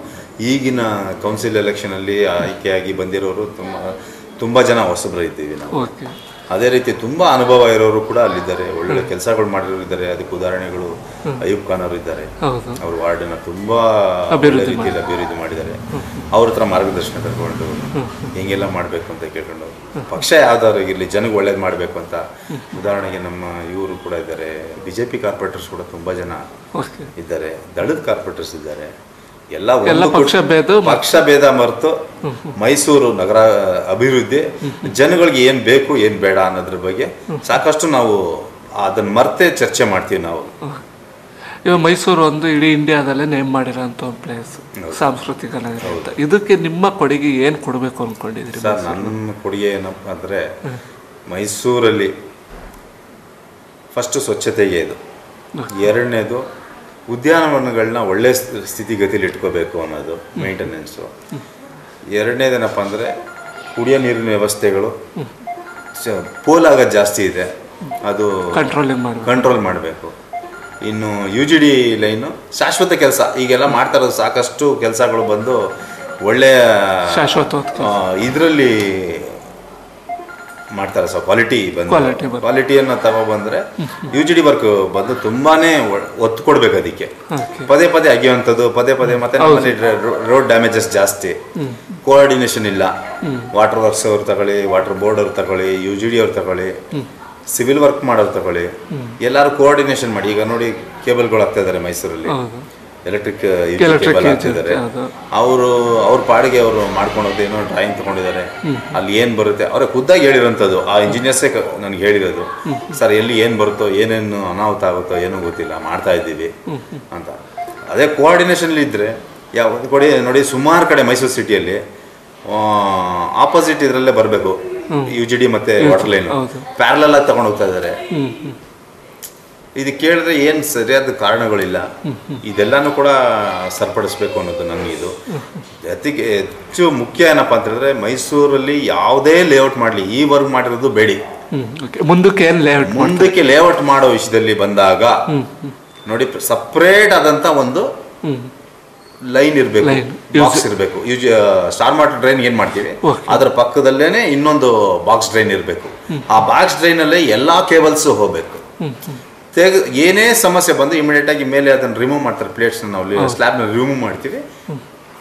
ಈಗಿನ ಕೌನ್ಸಿಲ್ ಎಲೆಕ್ಷನಲ್ಲಿ ಆಯ್ಕೆಯಾಗಿ ಬಂದಿರೋರು ತುಂಬ ತುಂಬ ಜನ ಹೊಸಬರು ಇದ್ದೀವಿ ನಾವು ಓಕೆ ಅದೇ ರೀತಿ ತುಂಬ ಅನುಭವ ಇರೋರು ಕೂಡ ಅಲ್ಲಿದ್ದಾರೆ ಒಳ್ಳೊಳ್ಳೆ ಕೆಲಸಗಳು ಮಾಡಿರೋರು ಇದ್ದಾರೆ ಅದಕ್ಕೆ ಉದಾಹರಣೆಗಳು ಅಯೂಬ್ ಖಾನ್ ಅವರು ಇದ್ದಾರೆ ಹೌದು ಅವರು ವಾರ್ಡನ್ನ ತುಂಬಾ ಅಭಿವೃದ್ಧಿ ಒಳ್ಳೆ ರೀತಿಯಲ್ಲಿ ಅಭಿವೃದ್ಧಿ ಮಾಡಿದ್ದಾರೆ ಅವ್ರ ಹತ್ರ ಮಾರ್ಗದರ್ಶನ ತಗೊಂಡು ಹೆಂಗೆಲ್ಲ ಮಾಡಬೇಕು ಅಂತ ಕೇಳ್ಕೊಂಡು ಪಕ್ಷ ಯಾವ್ದಾದ್ರು ಇರಲಿ ಜನಕ್ಕೆ ಒಳ್ಳೇದು ಮಾಡಬೇಕು ಅಂತ ಉದಾಹರಣೆಗೆ ನಮ್ಮ ಇವರು ಕೂಡ ಇದ್ದಾರೆ ಬಿ ಜೆ ಪಿ ಕಾರ್ಪೊರೇಟರ್ಸ್ ಕೂಡ ತುಂಬ ಜನ ಓಕೆ ಇದ್ದಾರೆ ದಳದ ಕಾರ್ಪೊರೇಟರ್ಸ್ ಇದ್ದಾರೆ ಎಲ್ಲ ಎಲ್ಲ ಒಂದು ಪಕ್ಷ ಭೇದ ಪಕ್ಷ ಭೇದ ಮರೆತು ಮೈಸೂರು ನಗರ ಅಭಿವೃದ್ಧಿ ಜನಗಳಿಗೆ ಏನ್ ಬೇಕು ಏನ್ ಬೇಡ ಅನ್ನೋದ್ರ ಬಗ್ಗೆ ಸಾಕಷ್ಟು ನಾವು ಅದನ್ನ ಮರ್ತೆ ಚರ್ಚೆ ಮಾಡ್ತೀವಿ ನಾವು ಇವಾಗ ಮೈಸೂರು ಒಂದು ಇಡೀ ಇಂಡಿಯಾದಲ್ಲೇ ನೇಮ್ ಮಾಡಿರೋಂಥ ಒಂದು ಪ್ಲೇಸ್ ಸಾಂಸ್ಕೃತಿಕ ನಗರ ಅಂತ ಇದಕ್ಕೆ ನಿಮ್ಮ ಕೊಡುಗೆ ಏನು ಕೊಡಬೇಕು ಅಂದ್ಕೊಂಡಿದ್ದೀರಿ ಸರ್ ನನ್ನ ಕೊಡುಗೆ ಏನಪ್ಪ ಅಂದರೆ ಮೈಸೂರಲ್ಲಿ ಫಸ್ಟ್ ಸ್ವಚ್ಛತೆಗೆ ಇದು ಎರಡನೇದು ಉದ್ಯಾನವನಗಳನ್ನ ಒಳ್ಳೆ ಸ್ಥಿ- ಸ್ಥಿತಿಗತಿಲಿ ಇಟ್ಕೋಬೇಕು ಅನ್ನೋದು ಮೇಂಟೆನೆನ್ಸು ಎರಡನೇದೇನಪ್ಪ ಅಂದರೆ ಕುಡಿಯೋ ನೀರಿನ ವ್ಯವಸ್ಥೆಗಳು ಚ- ಪೋಲಾಗೋದು ಜಾಸ್ತಿ ಇದೆ ಅದು ಕಂಟ್ರೋಲಿಂಗ್ ಮಾಡಬೇಕು ಕಂಟ್ರೋಲ್ ಮಾಡಬೇಕು ಇನ್ನು ಯು ಜಿ ಡಿ ಲೈನು ಶಾಶ್ವತ ಕೆಲಸ ಈಗೆಲ್ಲ ಮಾಡ್ತಾ ಇರೋದು ಸಾಕಷ್ಟು ಕೆಲಸಗಳು ಬಂದು ಒಳ್ಳೆಯ ಶಾಶ್ವತ ಇದರಲ್ಲಿ ಮಾಡ್ತಾರೆ ಸರ್ ಕ್ವಾಲಿಟಿ ಬಂದು Quality ಬಂದು. ಕ್ವಾಲಿಟಿಯನ್ನು ತಗೊಬಂದ್ರೆ ಯು ಜಿ ಡಿ ವರ್ಕ್ ಬಂದು ತುಂಬಾನೇ ಒ- ಒತ್ತು ಕೊಡ್ಬೇಕು ಅದಕ್ಕೆ ಓಕೆ ಪದೇ ಪದೇ ಅಗಿಯುವಂಥದ್ದು ಪದೇ ಪದೇ ಮತ್ತೆ ನಮ್ಮಲ್ಲಿ ರೋಡ್ ಡ್ಯಾಮೇಜಸ್ ಜಾಸ್ತಿ ಕೋಆರ್ಡಿನೇಷನ್ ಇಲ್ಲ ವಾಟರ್ ವರ್ಕ್ಸ್ ಅವ್ರು ತಗೊಳ್ಳಿ ವಾಟರ್ ಬೋರ್ಡ್ ಅವ್ರು ತಗೊಳ್ಳಿ ಯು ಜಿ ಡಿ ಅವ್ರು ತಗೊಳ್ಳಿ ಸಿವಿಲ್ ವರ್ಕ್ ಮಾಡೋರು ತಗೊಳ್ಳಿ ಎಲ್ಲರೂ ಕೋಆರ್ಡಿನೇಷನ್ ಮಾಡಿ ಈಗ ನೋಡಿ ಕೇಬಲ್ಗಳು ಆಗ್ತಾ ಇದ್ದಾರೆ ಮೈಸೂರಲ್ಲಿ ಹೌದು ಎಲೆಕ್ಟ್ರಿಕ್ Electric ಕೇಬಲ್ UG ಹಾಕ್ತಿದ್ದಾರೆ ಅದು. ಅವರು ಅವ್ರ ಪಾಡಿಗೆ ಅವರು ಮಾಡ್ಕೊಂಡು ಹೋಗ್ತಾ ಏನೋ ಡ್ರಾಯಿಂಗ್ ತಗೊಂಡಿದ್ದಾರೆ ಅಲ್ಲಿ ಏನು ಬರುತ್ತೆ ಅವ್ರಿಗೆ ಖುದ್ದಾಗಿ ಹೇಳಿರೋಂಥದ್ದು ಆ ಇಂಜಿನಿಯರ್ಸೇ ನನಗೆ ಹೇಳಿರೋದು ಸರ್ ಎಲ್ಲಿ ಏನು ಬರುತ್ತೋ ಏನೇನು ಅನಾಹುತ ಆಗುತ್ತೋ ಏನೂ ಗೊತ್ತಿಲ್ಲ ಮಾಡ್ತಾ ಇದ್ದೀವಿ ಅಂತ ಅದೇ ಕೋಆರ್ಡಿನೇಷನ್ ಇದ್ದರೆ ಯಾವ ಕೊಡಿ ನೋಡಿ ಸುಮಾರು ಕಡೆ ಮೈಸೂರು ಸಿಟಿಯಲ್ಲಿ ಆಪೋಸಿಟ್ ಇದರಲ್ಲೇ ಬರಬೇಕು ಯು ಜಿ ಡಿ ಮತ್ತೆ ವಾಟರ್ ಲೈನ್ ಹೌದು. ಪ್ಯಾರಲಲ್ ಆಗಿ ತಗೊಂಡು ಹೋಗ್ತಾ ಇದ್ದಾರೆ ಹ್ಮ್ ಹ್ಮ್ ಇದು ಕೇಳಿದ್ರೆ ಏನು ಸರಿಯಾದ ಕಾರಣಗಳಿಲ್ಲ ಇದೆಲ್ಲಾನು ಕೂಡ ಸರಿಪಡಿಸ್ಬೇಕು ಅನ್ನೋದು ನನಗಿದು ಜೊತೆಗೆ ಹೆಚ್ಚು ಮುಖ್ಯ ಏನಪ್ಪ ಅಂತ ಹೇಳಿದ್ರೆ ಮೈಸೂರಲ್ಲಿ ಯಾವುದೇ ಲೇಔಟ್ ಮಾಡಲಿ ಈ ವರ್ಕ್ ಮಾಡಿರೋದು ಬೇಡಿ ಹ್ಮ್ ಓಕೆ ಮುಂದಕ್ಕೆ ಏನು ಲೇಔಟ್ ಮುಂದಕ್ಕೆ ಲೇಔಟ್ ಮಾಡೋ ವಿಷಯದಲ್ಲಿ ಬಂದಾಗ ನೋಡಿ ಸಪ್ರೇಟ್ ಆದಂತ ಒಂದು ಹ್ಮ್ ಲೈನ್ ಇರಬೇಕು Line. ಬಾಕ್ಸ್ ಇರಬೇಕು ಸ್ಟಾರ್ ವಾಟರ್ ಡ್ರೈನ್ ಏನ್ ಮಾಡ್ತೀವಿ Okay. ಅದರ ಪಕ್ಕದಲ್ಲೇನೆ ಇನ್ನೊಂದು ಬಾಕ್ಸ್ ಡ್ರೈನ್ ಇರಬೇಕು ಆ ಬಾಕ್ಸ್ ಡ್ರೈನ್ ಅಲ್ಲೇ ಎಲ್ಲಾ ಕೇಬಲ್ಸ್ ಹೋಗ್ಬೇಕು ಹ್ಮ್ ಹ್ಮ್ ತೆಗೆ ಏನೇ ಸಮಸ್ಯೆ ಬಂದು ಇಮಿಡಿಯೇಟ್ ಆಗಿ ಮೇಲೆ ಅದನ್ನ ರಿಮೂವ್ ಮಾಡ್ತಾರೆ ಪ್ಲೇಟ್ಸ್ ನಾವು ಸ್ಲ್ಯಾಬ್ ನ ರಿಮೂವ್ ಮಾಡ್ತೀವಿ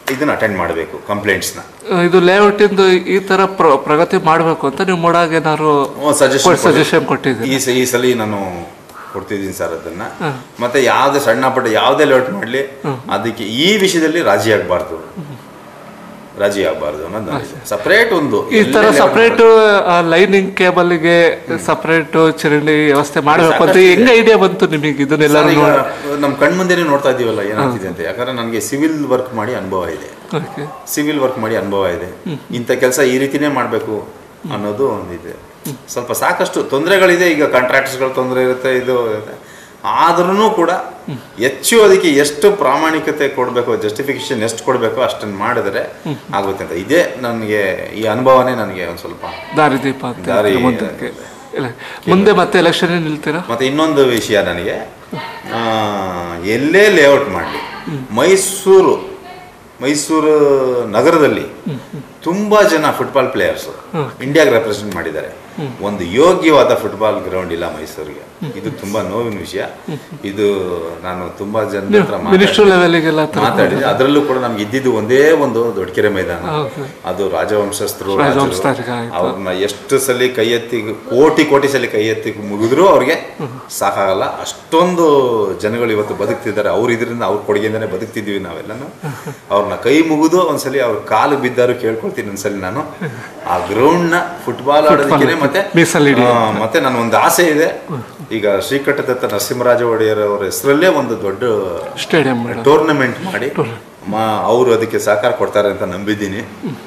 ಇದನ್ನ ಅಟೆಂಡ್ ಮಾಡಬೇಕು ಕಂಪ್ಲೇಂಟ್ಸ್ನ ಇದು ಲೇಔಟಿಂದು ಈ ತರ ಪ್ರ- ಪ್ರಗತಿ ಮಾಡಬೇಕು ಅಂತ ನೀವು ಮೂಡಾಗ ಏನಾದ್ರು ಸಜೆಷನ್ ಸಜೆಷನ್ ಕೊಟ್ಟಿದ್ದೀರಿ ಈ ಸ- ಈ ಸಲ ನಾನು ಕೊಡ್ತಿದ್ದೀನಿ ಸರ್ ಅದನ್ನ ಮತ್ತೆ ಯಾವುದೇ ಸಣ್ಣ ಪುಟ್ಟ ಯಾವುದೇ ಲೇಔಟ್ ಮಾಡಲಿ ಅದಕ್ಕೆ ಈ ವಿಷಯದಲ್ಲಿ ರಾಜಿ ಆಗಬಾರ್ದು ರಾಜಿ ಆಗಬಾರ್ದು ಅನ್ನೋದು ಸಪ್ರೇಟ್ ಒಂದು ಈ ತರ ಎಲ್ಲೇ layout ಸಪರೇಟ್ ಲೈನಿಂಗ್ ಕೇಬಲ್ಗೆ ಸಪರೇಟ್ ಚರಂಡಿ ವ್ಯವಸ್ಥೆ ಮಾಡಬೇಕು ಅಂತ ಹೆಂಗ ಐಡಿಯಾ ಬಂತು ನಿಮಗೆ ಇದನ್ನೆಲ್ಲ ಸರ್, ಈಗ ನಮ್ಮ ಕಣ್ಮುಂದೆನೇ ನೋಡ್ತಾ ಇದೀವಲ್ಲ ಏನಾಗ್ತಿದೆ ಅಂತ ಯಾಕಂದ್ರೆ ನನಗೆ ಸಿವಿಲ್ ವರ್ಕ್ ಮಾಡಿ ಅನುಭವ ಇದೆ ಓಕೆ ಸಿವಿಲ್ ವರ್ಕ್ ಮಾಡಿ ಅನುಭವ ಇದೆ ಇಂಥ ಕೆಲಸ ಈ ರೀತಿನೇ ಮಾಡಬೇಕು ಅನ್ನೋದು ಒಂದಿದೆ ಸ್ವಲ್ಪ ಸಾಕಷ್ಟು ತೊಂದರೆಗಳಿದೆ ಈಗ ಕಾಂಟ್ರಾಕ್ಟರ್ಸ್ಗಳ ತೊಂದರೆ ಇರುತ್ತೆ ಇದು ಆದ್ರೂ ಕೂಡ ಹೆಚ್ಚು ಅದಕ್ಕೆ ಎಷ್ಟು ಪ್ರಾಮಾಣಿಕತೆ ಕೊಡಬೇಕು ಜಸ್ಟಿಫಿಕೇಶನ್ ಎಷ್ಟು ಕೊಡಬೇಕು ಅಷ್ಟನ್ನು ಮಾಡಿದ್ರೆ ಆಗುತ್ತೆ ಅಂತ ಇದೇ ನನಗೆ ಈ ಅನುಭವನೇ ನನಗೆ ಒಂದು ಸ್ವಲ್ಪ ದಾರಿದೀಪ ಅಂತ ದಾರಿ- ಹೇಳ್ತೀರಾ ಮುಂದಕ್ಕೆ ಇಲ್ಲ. ಮುಂದೆ ಮತ್ತೆ ಎಲೆಕ್ಷನ್ ನಿಲ್ತೀರಾ ಮತ್ತೆ ಇನ್ನೊಂದು ವಿಷಯ ನನಗೆ ಆ, ಎಲ್ಲೇ ಲೇಔಟ್ ಮಾಡಲಿ ಮೈಸೂರು ಮೈಸೂರು ನಗರದಲ್ಲಿ ತುಂಬಾ ಜನ ಫುಟ್ಬಾಲ್ ಪ್ಲೇಯರ್ಸ್ ಇಂಡಿಯಾಗೆ ರೆಪ್ರೆಸೆಂಟ್ ಮಾಡಿದ್ದಾರೆ ಒಂದು ಯೋಗ್ಯವಾದ ಫುಟ್ಬಾಲ್ ಗ್ರೌಂಡ್ ಇಲ್ಲ ಮೈಸೂರಿಗೆ ಇದು ತುಂಬಾ ನೋವಿನ ವಿಷಯ ಇದು ನಾನು ತುಂಬಾ ಜನ ಹತ್ರ ಮಿನಿಸ್ಟ್ರಿ ಮಾತಾಡಿ- ಲೆವೆಲ್ಗೆಲ್ಲ ಮಾತಾಡಿದೆ ಅದರಲ್ಲೂ ಕೂಡ ನಮ್ಗೆ ಇದ್ದಿದ್ದು ಒಂದೇ ಒಂದು ದೊಡ್ಡಕೆರೆ ಮೈದಾನ ಹೌದು. ಅದು ರಾಜವಂಶಸ್ಥರು ರಾಜವಂಶಸ್ಥರಿಗೆ ಆಯ್ತು. ಅವ್ರನ್ನ ಎಷ್ಟು ಸಲ ಕೈ ಎತ್ತಿ ಕೋಟಿ ಕೋಟಿ ಸಲ ಕೈ ಎತ್ತಿ ಮುಗಿದ್ರು ಅವ್ರಿಗೆ ಸಾಕಾಗಲ್ಲ ಅಷ್ಟೊಂದು ಜನಗಳು ಇವತ್ತು ಬದುಕ್ತಿದ್ದಾರೆ ಅವ್ರ ಇದರಿಂದ ಅವ್ರ ಕೊಡುಗೆಯಿಂದನೇ ಬದುಕ್ತಿದ್ವಿ ನಾವೆಲ್ಲನೂ ಅವ್ರನ್ನ ಕೈ ಮುಗಿದು ಒಂದ್ಸಲಿ ಅವ್ರ ಕಾಲು ಬಿದ್ದಾರು ಕೇಳ್ಕೊಳ್ತೀನಿ ಒಂದ್ಸಲಿ ನಾನು ಆ ಗ್ರೌಂಡ್ ನ ಫುಟ್ಬಾಲ್ ಆಡೋದಕ್ಕೆ ಮತ್ತೆ ಮೀಸಲಿಡಿ ಆ, ಮತ್ತೆ ನನ್ನ ಒಂದು ಆಸೆ ಇದೆ ಈಗ ಶ್ರೀಕಂಠದತ್ತ ನರಸಿಂಹರಾಜ ಒಡೆಯರ್ ಅವರ ಹೆಸರಲ್ಲೇ ಒಂದು ದೊಡ್ಡ ಸ್ಟೇಡಿಯಂ ಮೇಡಮ್ ಟೂರ್ನಮೆಂಟ್ ಮಾಡಿ ಅವರು ಅದಕ್ಕೆ ಸಹಕಾರ ಕೊಡ್ತಾರೆ ಅಂತ ನಂಬಿದ್ದೀನಿ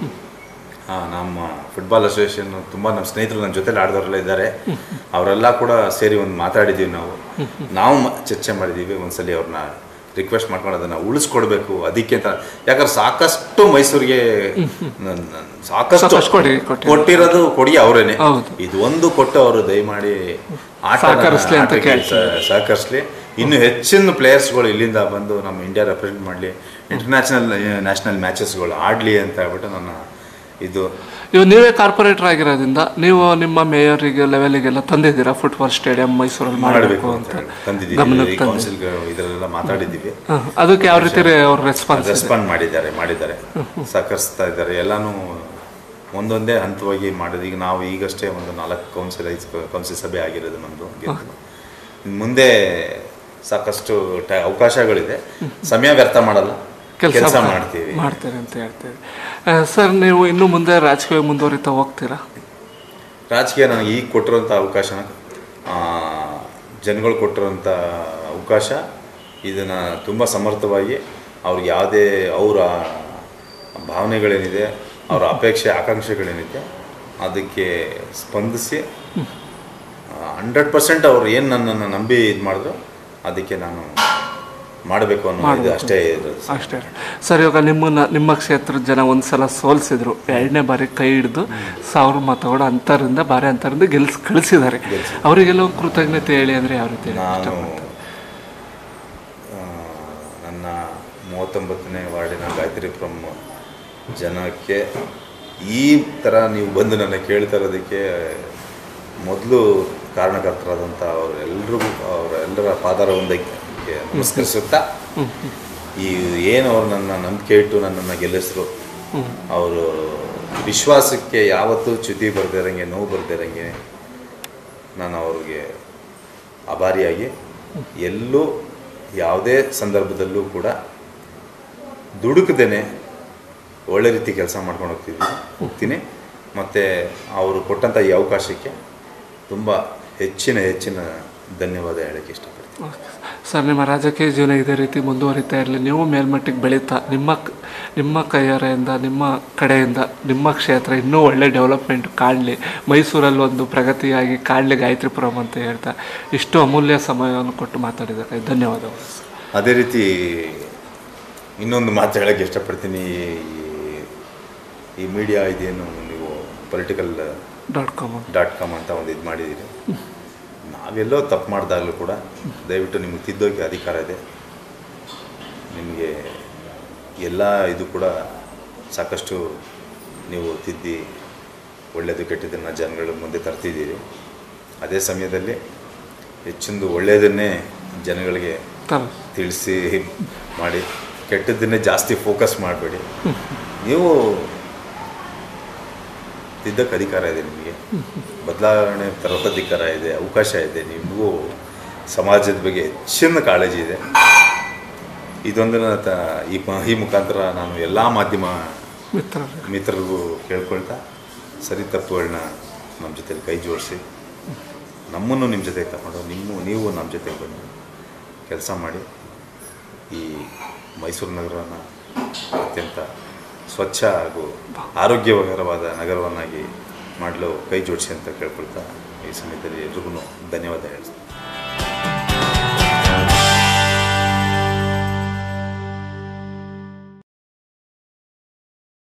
ಆ, ನಮ್ಮ ಫುಟ್ಬಾಲ್ ಅಸೋಸಿಯೇಷನ್ ತುಂಬ ನಮ್ಮ ಸ್ನೇಹಿತರು ನನ್ನ ಜೊತೆಲಿ ಆಡಿದವರೆಲ್ಲ ಇದ್ದಾರೆ ಅವರೆಲ್ಲ ಕೂಡ ಸೇರಿ ಒಂದು ಮಾತಾಡಿದ್ದೀವಿ ನಾವು ನಾವು ಮ- ಚರ್ಚೆ ಮಾಡಿದ್ದೀವಿ ಒಂದ್ಸಲಿ ಅವ್ರನ್ನ ರಿಕ್ವೆಸ್ಟ್ ಮಾಡ್ಕೊಂಡು ಅದನ್ನ ಉಳಿಸ್ಕೊಡ್ಬೇಕು ಅದಕ್ಕೆ ಅಂತ ಯಾಕಂದ್ರೆ ಸಾಕಷ್ಟು ಮೈಸೂರಿಗೆ ನ- ನ- ಸಾಕಷ್ಟು ಸಾಕಷ್ಟು ಕೊಡಿ ಕೊಟ್ಟಿದ್ದಾರೆ. ಕೊಟ್ಟಿರೋದು ಕೊಡುಗೆ ಅವರೇನೆ ಹೌದು. ಇದು ಒಂದು ಕೊಟ್ಟು ಅವರು ದಯಮಾಡಿ ಆಟ ಸಹಕರಿಸ್ಲಿ ಅಂತ ಸಹಕರಿಸ್ಲಿ ಇನ್ನು ಹೆಚ್ಚಿನ ಪ್ಲೇಯರ್ಸ್ಗಳು ಇಲ್ಲಿಂದ ಬಂದು ನಮ್ಮ ಇಂಡಿಯಾ ರೆಪ್ರೆಸೆಂಟ್ ಮಾಡಲಿ ಇಂಟರ್ನ್ಯಾಷನಲ್ ನ್ಯಾಷನಲ್ ಮ್ಯಾಚಸ್ಗಳು ಆಡಲಿ ಅಂತ ಹೇಳ್ಬಿಟ್ಟು ನನ್ನ ಇದು ಇವು ನೀವೇ ಕಾರ್ಪೊರೇಟರ್ ಆಗಿರೋದ್ರಿಂದ ನೀವು ನಿಮ್ಮ ಮೇಯರಿಗೆ ಲೆವೆಲಿಗೆಲ್ಲ ತಂದಿದ್ದೀರಾ ಫುಟ್ಬಾಲ್ ಸ್ಟೇಡಿಯಂ ಮೈಸೂರಲ್ಲಿ ಮಾಡಬೇಕು ಮಾಡಬೇಕು ಅಂತ ಅಂತ ತಂದಿದ್ದೀವಿ ಗಮನಕ್ಕೆ ಈ ಕೌನ್ಸಿಲ್ ಇದರಲ್ಲೆಲ್ಲ ಮಾತಾಡಿದ್ದೀವಿ ಹ, ಅದಕ್ಕೆ ಯಾವ ರೀತಿ ಅವ್ರ ರೆಸ್ಪಾನ್ಸ್ ರೆಸ್ಪಾಂಡ್ ಮಾಡಿದ್ದಾರೆ ಮಾಡಿದ್ದಾರೆ ಸಹಕರಿಸ್ತಾ ಇದ್ದಾರೆ ಎಲ್ಲಾನು ಒಂದೊಂದೇ ಹಂತವಾಗಿ ಮಾಡಿದ ಈಗ ನಾವು ಈಗಷ್ಟೇ ಒಂದು ನಾಲ್ಕು ಕೌನ್ಸಿಲ್ ಐದು ಕೌನ್ಸಿಲ್ ಸಭೆ ಆಗಿರೋದು ನಮ್ಮದು ಮುಂದೆ ಸಾಕಷ್ಟು ಟ- ಅವಕಾಶಗಳಿದೆ ಸಮಯ ವ್ಯರ್ಥ ಮಾಡಲ್ಲ ಕೆಲಸ ಮಾಡ್ತೀವಿ ಮಾಡ್ತೀರಿ ಅಂತ ಹೇಳ್ತೀವಿ ಸರ್ ನೀವು ಇನ್ನು ಮುಂದೆ ರಾಜಕೀಯ ಮುಂದುವರಿತಾ ಹೋಗ್ತೀರಾ ರಾಜಕೀಯ ನನಗೆ ಈಗ ಕೊಟ್ಟಿರೋಂಥ ಅವಕಾಶನ ಆ, ಜನಗಳು ಕೊಟ್ಟಿರೋಂಥ ಅವಕಾಶ ಇದನ್ನು ತುಂಬ ಸಮರ್ಥವಾಗಿ ಅವ್ರಿಗೆ ಯಾವುದೇ ಅವರ ಭಾವನೆಗಳೇನಿದೆ ಅವರ ಅಪೇಕ್ಷೆ ಆಕಾಂಕ್ಷೆಗಳೇನಿದೆ ಅದಕ್ಕೆ ಸ್ಪಂದಿಸಿ ಹಂಡ್ರೆಡ್ ಪರ್ಸೆಂಟ್ ಅವ್ರು ಏನು ನನ್ನನ್ನು ನಂಬಿ ಇದು ಮಾಡಿದ್ರು ಅದಕ್ಕೆ ನಾನು ಮಾಡಬೇಕು ಅನ್ನೋ ಇದು ಅಷ್ಟೇ ಇರೋದು ಅಷ್ಟೇ ಸರ್ ಇವಾಗ ನಿಮ್ಮನ್ನ ನಿಮ್ಮ ಕ್ಷೇತ್ರದ ಜನ ಒಂದ್ಸಲ ಸೋಲ್ಸಿದ್ರು ಎರಡನೇ ಬಾರಿ ಕೈ ಹಿಡಿದು ಸಾವಿರ ಮತಗಳು ಅಂತರಿಂದ ಬಾರಿ ಅಂತರಿಂದ ಗೆಲ್ಸ್ ಕಳಿಸಿದ್ದಾರೆ ಅವರಿಗೆಲ್ಲ ಒಂದು ಕೃತಜ್ಞತೆ ಹೇಳಿ ಅಂದ್ರೆ ಯಾವ ರೀತಿ ಹೇಳಿ? ನಾನು ಆ, ನನ್ನ ಮೂವತ್ತೊಂಬತ್ತನೇ ವಾರ್ಡಿನ ಗಾಯತ್ರಿಪುರಂ ಜನಕ್ಕೆ ಈ ಥರ ನೀವು ಬಂದು ನನ್ನ ಕೇಳ್ತಾ ಇರೋದಕ್ಕೆ ಮೊದಲು ಕಾರಣಕರ್ತರಾದಂಥ ಅವರೆಲ್ಲರಿಗೂ ಅವರ ಎಲ್ಲರ ಪಾದಾರ ಒಂದಕ್ಕೆ ನಮಸ್ಕರಿಸುತ್ತಾ ಈ ಏನು ಅವ್ರು ನನ್ನ ನಂಬಿಕೆ ಇಟ್ಟು ನನ್ನನ್ನು ಗೆಲ್ಲಿಸಿದ್ರು ಅವರು ವಿಶ್ವಾಸಕ್ಕೆ ಯಾವತ್ತೂ ಚ್ಯುತಿ ಬರ್ದಿರಂಗೆ ನೋವು ಬರ್ದಿರಂಗೆ ನಾನು ಅವ್ರಿಗೆ ಅಭಾರಿಯಾಗಿ ಎಲ್ಲೂ ಯಾವುದೇ ಸಂದರ್ಭದಲ್ಲೂ ಕೂಡ ದುಡುಕದೇನೆ ಒಳ್ಳೆ ರೀತಿ ಕೆಲಸ ಮಾಡ್ಕೊಂಡು ಹೋಗ್ತಿದ್ವಿ ಹೋಗ್ತೀನಿ ಮತ್ತು ಅವರು ಕೊಟ್ಟಂಥ ಈ ಅವಕಾಶಕ್ಕೆ ತುಂಬ ಹೆಚ್ಚಿನ ಹೆಚ್ಚಿನ ಧನ್ಯವಾದ ಹೇಳೋಕ್ಕೆ ಇಷ್ಟಪಡ್ತೀನಿ ಸರ್ ನಿಮ್ಮ ರಾಜಕೀಯ ಜೀವನ ಇದೇ ರೀತಿ ಮುಂದುವರಿತಾ ಇರಲಿ ನೀವು ಮೇಲ್ಮಟ್ಟಿಗೆ ಬೆಳೀತಾ ನಿಮ್ಮ ಕ- ನಿಮ್ಮ ಕೈಯಾರೆಯಿಂದ ನಿಮ್ಮ ಕಡೆಯಿಂದ ನಿಮ್ಮ ಕ್ಷೇತ್ರ ಇನ್ನೂ ಒಳ್ಳೆ ಡೆವಲಪ್ಮೆಂಟ್ ಕಾಣಲಿ ಮೈಸೂರಲ್ಲಿ ಒಂದು ಪ್ರಗತಿಯಾಗಿ ಕಾಣಲಿ ಗಾಯತ್ರಿಪುರಂ ಅಂತ ಹೇಳ್ತಾ ಇಷ್ಟು ಅಮೂಲ್ಯ ಸಮಯವನ್ನು ಕೊಟ್ಟು ಮಾತಾಡಿದ್ದಕ್ಕೆ ಧನ್ಯವಾದಗಳು ಅದೇ ರೀತಿ ಇನ್ನೊಂದು ಮಾತು ಹೇಳೋಕ್ಕೆ ಇಷ್ಟಪಡ್ತೀನಿ ಈ- ಈ ಮೀಡಿಯಾ ಇದೇನು ನೀವು political dot com dot com ಅಂತ ಒಂದು ಇದು ಮಾಡಿದ್ದೀರಿ ನಾವೆಲ್ಲೋ ತಪ್ಪು ಮಾಡಿದಾಗಲೂ ಕೂಡ ದಯವಿಟ್ಟು ನಿಮಗೆ ತಿದ್ದೋಕೆ ಅಧಿಕಾರ ಇದೆ ನಿಮಗೆ ಎಲ್ಲ ಇದು ಕೂಡ ಸಾಕಷ್ಟು ನೀವು ತಿದ್ದಿ ಒಳ್ಳೆಯದು ಕೆಟ್ಟದನ್ನು ಜನಗಳ ಮುಂದೆ ತರ್ತಿದ್ದೀರಿ ಅದೇ ಸಮಯದಲ್ಲಿ ಹೆಚ್ಚಿಂದು ಒಳ್ಳೆಯದನ್ನೇ ಜನಗಳಿಗೆ ತರ ತಿಳಿಸಿ ಮಾಡಿ ಕೆಟ್ಟದ್ದನ್ನೇ ಜಾಸ್ತಿ ಫೋಕಸ್ ಮಾಡಬೇಡಿ ನೀವು ತಿದ್ದಕ್ಕೆ ಅಧಿಕಾರ ಇದೆ ನಿಮಗೆ ಬದಲಾವಣೆ ತರೋದು ಅಧಿಕಾರ ಇದೆ ಅವಕಾಶ ಇದೆ ನಿಮಗೂ ಸಮಾಜದ ಬಗ್ಗೆ ಹೆಚ್ಚಿನ ಕಾಳಜಿ ಇದೆ ಇದೊಂದನ್ನು ತ ಈ ಮ- ಈ ಮುಖಾಂತರ ನಾನು ಎಲ್ಲ ಮಾಧ್ಯಮ ಮಿತ್ರರೇ ಮಿತ್ರರಿಗೂ ಕೇಳ್ಕೊಳ್ತಾ ಸರಿ ತಪ್ಪುಗಳನ್ನ ನಮ್ಮ ಜೊತೆಲಿ ಕೈ ಜೋಡಿಸಿ ನಮ್ಮನ್ನು ನಿಮ್ಮ ಜೊತೆಗೆ ತಗೊಂಡು ನಿಮ್ಮ ನೀವು ನಮ್ಮ ಜೊತೆಗೆ ಬನ್ನಿ ಕೆಲಸ ಮಾಡಿ ಈ ಮೈಸೂರು ನಗರವನ್ನು ಅತ್ಯಂತ ಸ್ವಚ್ಛ ಹಾಗೂ ಆರೋಗ್ಯಕರವಾದ ನಗರವನ್ನಾಗಿ ಮಾಡಲು ಕೈ ಜೋಡಿಸಿ ಅಂತ ಕೇಳ್ಕೊಳ್ತಾ ಈ ಸಮಯದಲ್ಲಿ ಎಲ್ರಿಗೂ ಧನ್ಯವಾದ ಹೇಳ್ತೀನಿ